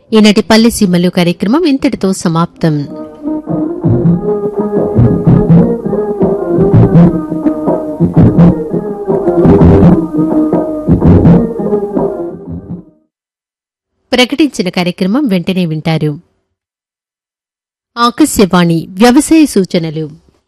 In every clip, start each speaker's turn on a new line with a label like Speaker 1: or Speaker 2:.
Speaker 1: ఈనాటి పల్లె సీమలు కార్యక్రమం ఇంతటితో సమాప్తం ప్రకటించిన కార్యక్రమం వెంటనే వింటారు ఆకాశవాణి వ్యవసాయ సూచనలు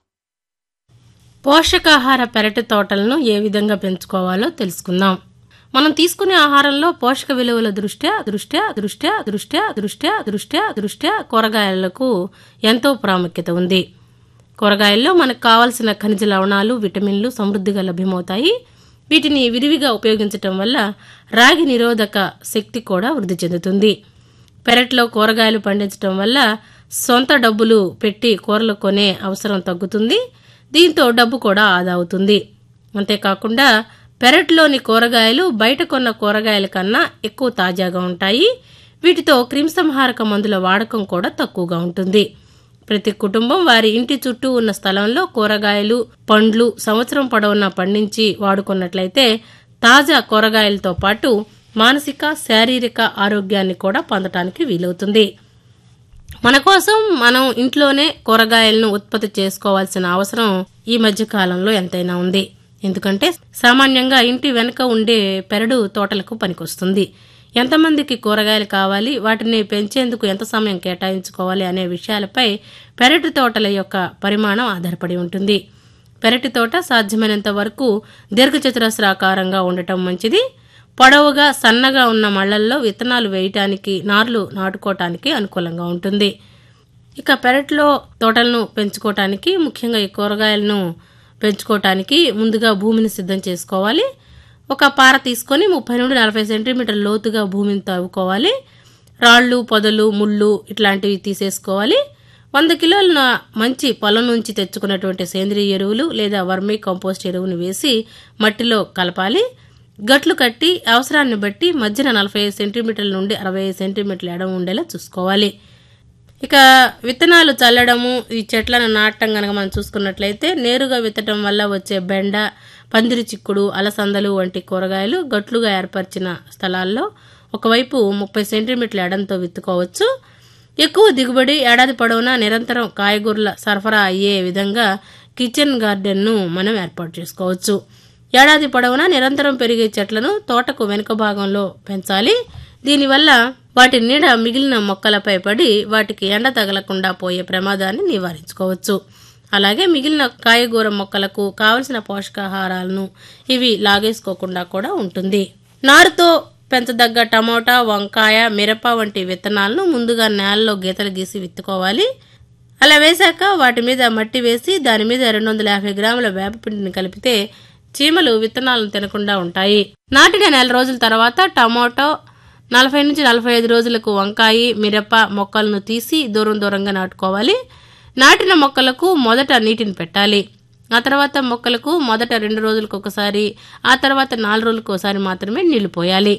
Speaker 2: పోషకాహార పెరటి తోటలను ఏ విధంగా పెంచుకోవాలో తెలుసుకుందాం మనం తీసుకునే ఆహారంలో పోషక విలువల దృష్ట్యా దృష్ట్యా దృష్ట్యా దృష్ట్యా దృష్ట్యా దృష్ట్యా దృష్ట్యా కూరగాయలకు ఎంతో ప్రాముఖ్యత ఉంది కూరగాయల్లో మనకు కావలసిన ఖనిజ లవణాలు విటమిన్లు సమృద్ధిగా లభ్యమవుతాయి వీటిని విరివిగా ఉపయోగించటం వల్ల రాగి నిరోధక శక్తి కూడా వృద్ధి చెందుతుంది పెరట్లో కూరగాయలు పండించడం వల్ల సొంత డబ్బులు పెట్టి కూరలు కొనే అవసరం తగ్గుతుంది దీంతో డబ్బు కూడా ఆదా అవుతుంది అంతేకాకుండా పెరట్లోని కూరగాయలు బయట కొన్న కూరగాయల కన్నా ఎక్కువ తాజాగా ఉంటాయి వీటితో క్రిమిసంహారక మందుల వాడకం కూడా తక్కువగా ఉంటుంది ప్రతి కుటుంబం వారి ఇంటి చుట్టూ ఉన్న స్థలంలో కూరగాయలు పండ్లు సంవత్సరం పొడవునా పండించి వాడుకున్నట్లయితే తాజా కూరగాయలతో పాటు మానసిక శారీరక ఆరోగ్యాన్ని కూడా పొందటానికి వీలవుతుంది మన కోసం మనం ఇంట్లోనే కూరగాయలను ఉత్పత్తి చేసుకోవాల్సిన అవసరం ఈ మధ్య కాలంలో ఎంతైనా ఉంది ఎందుకంటే సామాన్యంగా ఇంటి వెనుక ఉండే పెరడు తోటలకు పనికొస్తుంది ఎంతమందికి కూరగాయలు కావాలి వాటిని పెంచేందుకు ఎంత సమయం కేటాయించుకోవాలి అనే విషయాలపై పెరటి తోటల యొక్క పరిమాణం ఆధారపడి ఉంటుంది పెరటి తోట సాధ్యమైనంత వరకు దీర్ఘచతురస్రాకారంగా ఉండటం మంచిది పొడవుగా సన్నగా ఉన్న మళ్లల్లో విత్తనాలు వేయటానికి నార్లు నాటుకోవటానికి అనుకూలంగా ఉంటుంది ఇక పెరట్లో తోటలను పెంచుకోవటానికి ముఖ్యంగా ఈ కూరగాయలను పెంచుకోవటానికి ముందుగా భూమిని సిద్ధం చేసుకోవాలి ఒక పార తీసుకొని ముప్పై నుండి నలభై సెంటీమీటర్ల లోతుగా భూమిని తవ్వుకోవాలి రాళ్ళు పొదలు ముళ్ళు ఇట్లాంటివి తీసేసుకోవాలి వంద కిలోల మంచి పొలం నుంచి తెచ్చుకున్నటువంటి సేంద్రియ ఎరువులు లేదా వర్మీ కంపోస్ట్ ఎరువును వేసి మట్టిలో కలపాలి గట్లు కట్టి అవసరాన్ని బట్టి మధ్యన నలభై ఐదు సెంటీమీటర్ల నుండి అరవై ఐదు సెంటీమీటర్ల ఎడం ఉండేలా చూసుకోవాలి ఇక విత్తనాలు చల్లడము ఈ చెట్లను నాటడం గనక మనం చూసుకున్నట్లయితే నేరుగా విత్తడం వల్ల వచ్చే బెండ పందిరి చిక్కుడు అలసందలు వంటి కూరగాయలు గట్లుగా ఏర్పరిచిన స్థలాల్లో ఒకవైపు ముప్పై సెంటీమీటర్ల ఎడంతో విత్తుకోవచ్చు ఎక్కువ దిగుబడి ఏడాది పొడవునా నిరంతరం కాయగూరల సరఫరా అయ్యే విధంగా కిచెన్ గార్డెన్ను మనం ఏర్పాటు చేసుకోవచ్చు ఏడాది పొడవునా నిరంతరం పెరిగే చెట్లను తోటకు వెనుక భాగంలో పెంచాలి దీనివల్ల వాటి నీడ మిగిలిన మొక్కలపై పడి వాటికి ఎండ తగలకుండా పోయే ప్రమాదాన్ని నివారించుకోవచ్చు అలాగే మిగిలిన కాయగూర మొక్కలకు కావలసిన పోషకాహారాలను ఇవి లాగేసుకోకుండా కూడా ఉంటుంది నారుతో పెంచదగ్గ టమోటా వంకాయ మిరప వంటి విత్తనాలను ముందుగా నేలలో గీతలు గీసి విత్తుకోవాలి అలా వేశాక వాటి మీద మట్టి వేసి దాని మీద రెండు వందల యాభై గ్రాముల వేపపిండిని కలిపితే చీమలు విత్తనాలను తినకుండా ఉంటాయి నాటిన నెల రోజుల తర్వాత టమోటో నలభై నుంచి నలభై ఐదు రోజులకు వంకాయ మిరప మొక్కలను తీసి దూరం దూరంగా నాటుకోవాలి నాటిన మొక్కలకు మొదట నీటిని పెట్టాలి ఆ తర్వాత మొక్కలకు మొదట రెండు రోజులకు ఒకసారి ఆ తర్వాత నాలుగు రోజులకు ఒకసారి మాత్రమే నీళ్లు పోయాలి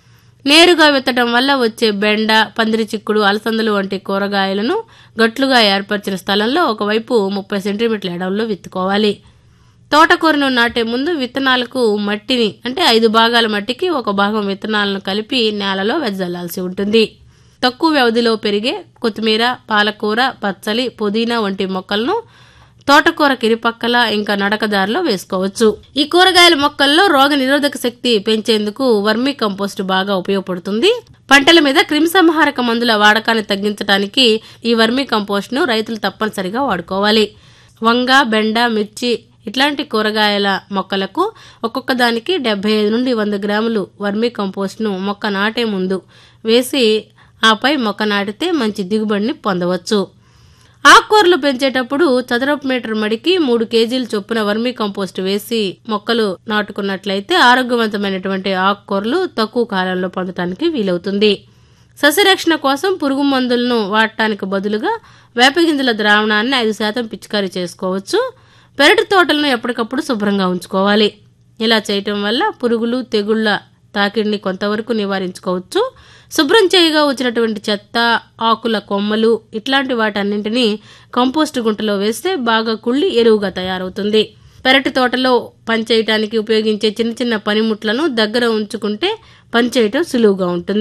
Speaker 2: నేరుగా విత్తడం వల్ల వచ్చే బెండ పందిరి చిక్కుడు అలసందలు వంటి కూరగాయలను గట్లుగా ఏర్పరిచిన స్థలంలో ఒకవైపు ముప్పై సెంటీమీటర్ల ఎడంలో విత్తుకోవాలి తోటకూరను నాటే ముందు విత్తనాలకు మట్టిని అంటే ఐదు భాగాల మట్టికి ఒక భాగం విత్తనాలను కలిపి నేలలో వెదజల్లాల్సి ఉంటుంది తక్కువ వ్యవధిలో పెరిగే కొత్తిమీర పాలకూర పచ్చలి పుదీనా వంటి మొక్కలను తోటకూర కిరిపక్కల ఇంకా నడకదారిలో వేసుకోవచ్చు ఈ కూరగాయల మొక్కల్లో రోగ నిరోధక శక్తి పెంచేందుకు వర్మీ కంపోస్ట్ బాగా ఉపయోగపడుతుంది పంటల మీద క్రిమిసంహారక మందుల వాడకాన్ని తగ్గించడానికి ఈ వర్మీ కంపోస్ట్ ను రైతులు తప్పనిసరిగా వాడుకోవాలి వంగ బెండ మిర్చి ఇట్లాంటి కూరగాయల మొక్కలకు ఒక్కొక్క దానికి డెబ్బై ఐదు నుండి వంద గ్రాములు వర్మీ కంపోస్ట్ ను మొక్క నాటే ముందు వేసి ఆపై మొక్క నాటితే మంచి దిగుబడిని పొందవచ్చు ఆకుకూరలు పెంచేటప్పుడు చదరపు మీటర్ మడికి మూడు కేజీల చొప్పున వర్మీ కంపోస్ట్ వేసి మొక్కలు నాటుకున్నట్లయితే ఆరోగ్యవంతమైనటువంటి ఆకుకూరలు తక్కువ కాలంలో పొందటానికి వీలవుతుంది సస్యరక్షణ కోసం పురుగు మందులను వాడటానికి బదులుగా వేపగింజల ద్రావణాన్ని ఐదు శాతం పిచికారీ చేసుకోవచ్చు పెరటి తోటలను ఎప్పటికప్పుడు శుభ్రంగా ఉంచుకోవాలి ఇలా చేయటం వల్ల పురుగులు తెగుళ్ల తాకిడిని కొంతవరకు నివారించుకోవచ్చు శుభ్రం చేయగా వచ్చినటువంటి చెత్త ఆకుల కొమ్మలు ఇట్లాంటి వాటన్నింటినీ కంపోస్ట్ గుంటలో వేస్తే బాగా కుళ్ళి ఎరువుగా తయారవుతుంది పెరటి తోటలో పనిచేయటానికి ఉపయోగించే చిన్న చిన్న పనిముట్లను దగ్గర ఉంచుకుంటే పనిచేయటం సులువుగా ఉంటుంది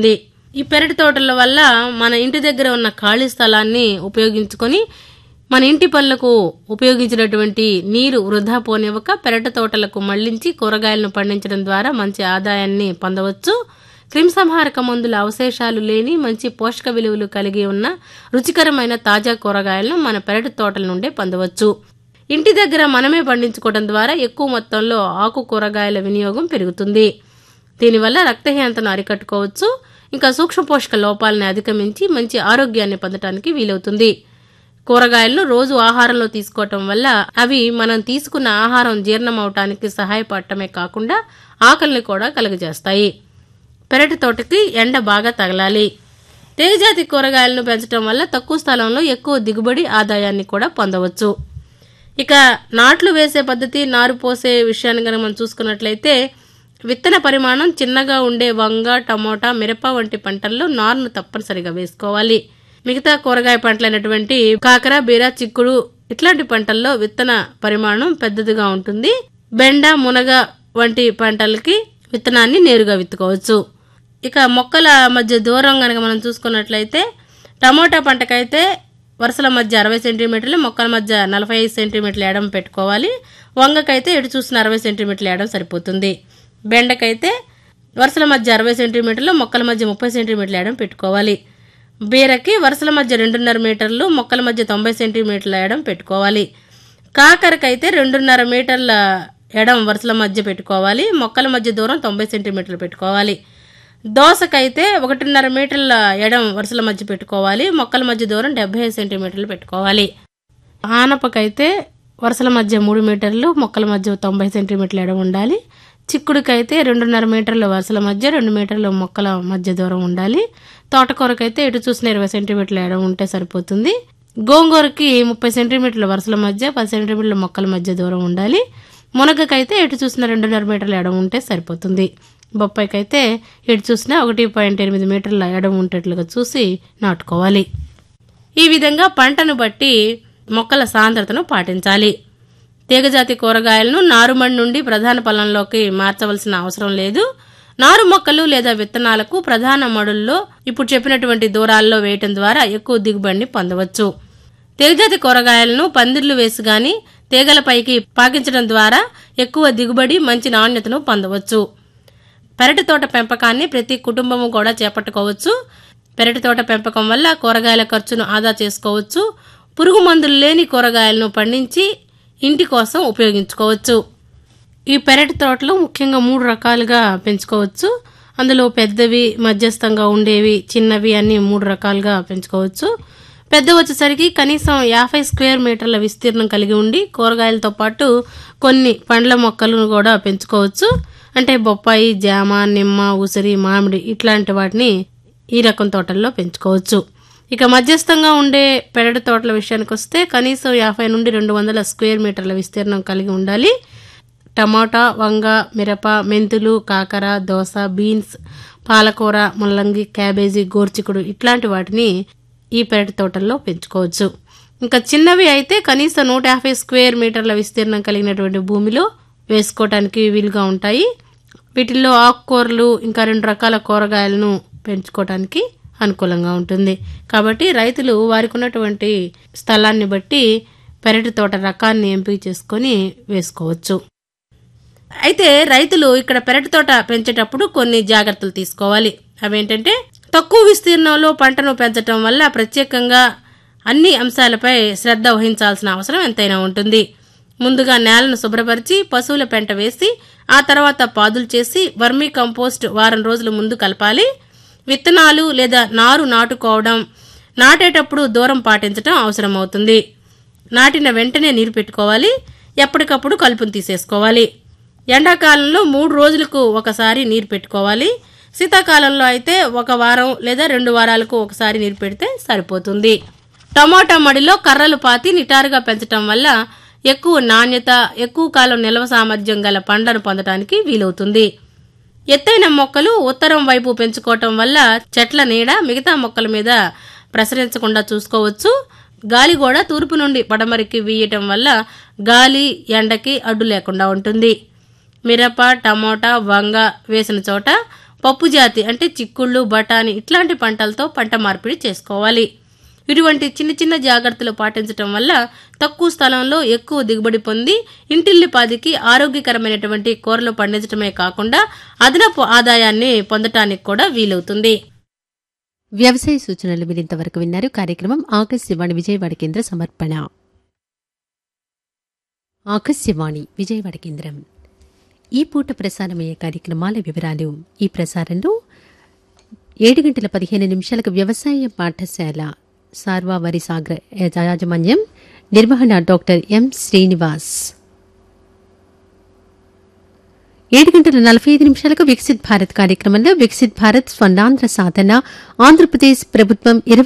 Speaker 2: ఈ పెరటి తోటల వల్ల మన ఇంటి దగ్గర ఉన్న ఖాళీ స్థలాన్ని ఉపయోగించుకొని మన ఇంటి పనులకు ఉపయోగించినటువంటి నీరు వృధా పోనివ్వక పెరటి తోటలకు మళ్లించి కూరగాయలను పండించడం ద్వారా మంచి ఆదాయాన్ని పొందవచ్చు క్రిమిసంహారక మందుల అవశేషాలు లేని మంచి పోషక విలువలు కలిగి ఉన్న రుచికరమైన తాజా కూరగాయలను మన పెరటి తోటల నుండే పొందవచ్చు ఇంటి దగ్గర మనమే పండించుకోవడం ద్వారా ఎక్కువ మొత్తంలో ఆకు కూరగాయల వినియోగం పెరుగుతుంది దీనివల్ల రక్తహీనతను అరికట్టుకోవచ్చు ఇంకా సూక్ష్మ పోషక లోపాలని అధిగమించి మంచి ఆరోగ్యాన్ని పొందటానికి వీలవుతుంది కూరగాయలను రోజు ఆహారంలో తీసుకోవటం వల్ల అవి మనం తీసుకున్న ఆహారం జీర్ణం అవటానికి సహాయపడటమే కాకుండా ఆకలిని కూడా కలుగజేస్తాయి పెరటి తోటకి ఎండ బాగా తగలాలి తీగజాతి కూరగాయలను పెంచడం వల్ల తక్కువ స్థలంలో ఎక్కువ దిగుబడి ఆదాయాన్ని కూడా పొందవచ్చు ఇక నాట్లు వేసే పద్ధతి నారు పోసే విషయాన్ని కనుక మనం చూసుకున్నట్లయితే విత్తన పరిమాణం చిన్నగా ఉండే వంగ టమోటా మిరప వంటి పంటల్లో నారును తప్పనిసరిగా వేసుకోవాలి మిగతా కూరగాయ పంటలైనటువంటి కాకర బీర చిక్కుడు ఇట్లాంటి పంటల్లో విత్తన పరిమాణం పెద్దదిగా ఉంటుంది బెండ మునగ వంటి పంటలకి విత్తనాన్ని నేరుగా విత్తుకోవచ్చు ఇక మొక్కల మధ్య దూరం కనుక మనం చూసుకున్నట్లయితే టమోటా పంటకైతే వరుసల మధ్య అరవై సెంటీమీటర్లు మొక్కల మధ్య నలభై ఐదు సెంటీమీటర్ల ఎడం పెట్టుకోవాలి వంగకైతే ఎటు చూసిన అరవై సెంటీమీటర్ల ఎడం సరిపోతుంది బెండకైతే వరుసల మధ్య అరవై సెంటీమీటర్లు మొక్కల మధ్య ముప్పై సెంటీమీటర్ల ఎడం పెట్టుకోవాలి బీరకి వరుసల మధ్య రెండున్నర మీటర్లు మొక్కల మధ్య తొంభై సెంటీమీటర్ల ఎడం పెట్టుకోవాలి కాకరకైతే రెండున్నర మీటర్ల ఎడం వరుసల మధ్య పెట్టుకోవాలి మొక్కల మధ్య దూరం తొంభై సెంటీమీటర్లు పెట్టుకోవాలి దోసకైతే ఒకటిన్నర మీటర్ల ఎడం వరుసల మధ్య పెట్టుకోవాలి మొక్కల మధ్య దూరం డెబ్బై ఐదు సెంటీమీటర్లు పెట్టుకోవాలి ఆనపకైతే వరుసల మధ్య మూడు మీటర్లు మొక్కల మధ్య తొంభై సెంటీమీటర్ల ఎడం ఉండాలి చిక్కుడుకైతే రెండున్నర మీటర్ల వరుసల మధ్య రెండు మీటర్ల మొక్కల మధ్య దూరం ఉండాలి తోటకూరకైతే ఎటు చూసిన ఇరవై సెంటీమీటర్ల ఎడం ఉంటే సరిపోతుంది గోంగూరకి ముప్పై సెంటీమీటర్ల వరుసల మధ్య పది సెంటీమీటర్ల మొక్కల మధ్య దూరం ఉండాలి మునగకైతే ఎటు చూసిన రెండున్నర మీటర్ల ఎడం ఉంటే సరిపోతుంది బొప్పాయికైతే ఎటు చూసినా ఒకటి పాయింట్ ఎనిమిది మీటర్ల ఎడం ఉండేట్లుగా చూసి నాటుకోవాలి ఈ విధంగా పంటను బట్టి మొక్కల సాంద్రతను పాటించాలి తీగజాతి కూరగాయలను నారుమడి నుండి ప్రధాన పొలంలోకి మార్చవలసిన అవసరం లేదు నారు మొక్కలు లేదా విత్తనాలకు ప్రధాన మడుల్లో ఇప్పుడు చెప్పినటువంటి దూరాల్లో వేయటం ద్వారా ఎక్కువ దిగుబడిని పొందవచ్చు తీగజాతి కూరగాయలను పందిర్లు వేసి గాని తీగలపైకి పాకించడం ద్వారా ఎక్కువ దిగుబడి మంచి నాణ్యతను పొందవచ్చు పెరటి తోట పెంపకాన్ని ప్రతి కుటుంబము కూడా చేపట్టుకోవచ్చు పెరటి తోట పెంపకం వల్ల కూరగాయల ఖర్చును ఆదా చేసుకోవచ్చు పురుగు మందులు లేని కూరగాయలను పండించి ఇంటి కోసం ఉపయోగించుకోవచ్చు ఈ పెరటి తోటలు ముఖ్యంగా మూడు రకాలుగా పెంచుకోవచ్చు అందులో పెద్దవి మధ్యస్థంగా ఉండేవి చిన్నవి అన్ని మూడు రకాలుగా పెంచుకోవచ్చు పెద్ద వచ్చేసరికి కనీసం యాభై స్క్వేర్ మీటర్ల విస్తీర్ణం కలిగి ఉండి కూరగాయలతో పాటు కొన్ని పండ్ల మొక్కలను కూడా పెంచుకోవచ్చు అంటే బొప్పాయి జామ నిమ్మ ఉసిరి మామిడి ఇట్లాంటి వాటిని ఈ రకం తోటల్లో పెంచుకోవచ్చు ఇక మధ్యస్థంగా ఉండే పెరటి తోటల విషయానికి వస్తే కనీసం యాభై నుండి రెండు వందల స్క్వేర్ మీటర్ల విస్తీర్ణం కలిగి ఉండాలి టమాటా వంగ మిరప మెంతులు కాకర దోస బీన్స్ పాలకూర ముల్లంగి క్యాబేజీ గోర్చికుడు ఇట్లాంటి వాటిని ఈ పెరటి తోటల్లో పెంచుకోవచ్చు ఇంకా చిన్నవి అయితే కనీసం నూట యాభై స్క్వేర్ మీటర్ల విస్తీర్ణం కలిగినటువంటి భూమిలో వేసుకోవటానికి వీలుగా ఉంటాయి వీటిల్లో ఆకుకూరలు ఇంకా రెండు రకాల కూరగాయలను పెంచుకోవటానికి అనుకూలంగా ఉంటుంది కాబట్టి రైతులు వారికి ఉన్నటువంటి స్థలాన్ని బట్టి పెరటి తోట రకాన్ని ఎంపిక చేసుకొని వేసుకోవచ్చు అయితే రైతులు ఇక్కడ పెరటి తోట పెంచేటప్పుడు కొన్ని జాగ్రత్తలు తీసుకోవాలి అవేంటంటే తక్కువ విస్తీర్ణంలో పంటను పెంచటం వల్ల ప్రత్యేకంగా అన్ని అంశాలపై శ్రద్ధ వహించాల్సిన అవసరం ఎంతైనా ఉంటుంది ముందుగా నేలను శుభ్రపరిచి పశువుల పెంట వేసి ఆ తర్వాత పాదులు చేసి వర్మీ కంపోస్ట్ వారం రోజుల ముందు కలపాలి విత్తనాలు లేదా నారు నాటుకోవడం నాటేటప్పుడు దూరం పాటించడం అవసరమవుతుంది నాటిన వెంటనే నీరు పెట్టుకోవాలి ఎప్పటికప్పుడు కలుపును తీసేసుకోవాలి ఎండాకాలంలో మూడు రోజులకు ఒకసారి నీరు పెట్టుకోవాలి శీతాకాలంలో అయితే ఒక వారం లేదా రెండు వారాలకు ఒకసారి నీరు పెడితే సరిపోతుంది టమోటా మడిలో కర్రలు పాతి నిటారుగా పెంచటం వల్ల ఎక్కువ నాణ్యత ఎక్కువ కాలం నిల్వ సామర్థ్యం గల పండ్లను పొందడానికి వీలవుతుంది ఎత్తైన మొక్కలు ఉత్తరం వైపు పెంచుకోవటం వల్ల చెట్ల నీడ మిగతా మొక్కల మీద ప్రసరించకుండా చూసుకోవచ్చు గాలి కూడా తూర్పు నుండి పడమరికి వీయటం వల్ల గాలి ఎండకి అడ్డు లేకుండా ఉంటుంది మిరప టమోటా వంగ వేసిన చోట పప్పు జాతి అంటే చిక్కుళ్ళు బఠానీ ఇట్లాంటి పంటలతో పంట మార్పిడి చేసుకోవాలి ఇటువంటి చిన్న చిన్న జాగ్రత్తలు పాటించటం వల్ల తక్కువ స్థలంలో ఎక్కువ దిగుబడి పొంది ఇంటిల్లిపాదికి ఆరోగ్యకరమైనటువంటి కూరలు పండించడమే కాకుండా అదనపు ఆదాయాన్ని పొందటానికి కూడా వీలవుతుంది
Speaker 1: వ్యవసాయ సూచనలు మీరింతవరకు విన్నారు కార్యక్రమం ఆకాశవాణి విజయవాడ కేంద్ర సమర్పణ ఆకాశవాణి విజయవాడ కేంద్రం ఈ పూట ప్రసారమయ్యే కార్యక్రమాల వివరాలు ఈ ప్రసారంలో ఏడు గంటల పదిహేను నిమిషాలకు వ్యవసాయ పాఠశాల సార్వావరి సాగర యాజమాన్యం నిర్వహణ డాక్టర్ ఎం శ్రీనివాస్ ఏడు గంటల నలభై ఐదు నిమిషాలకు వికసిత్ భారత్ కార్యక్రమంలో వికసిత్ భారత్ స్వర్ణాంధ్ర సాధన ఆంధ్రప్రదేశ్ ప్రభుత్వం ఇరవై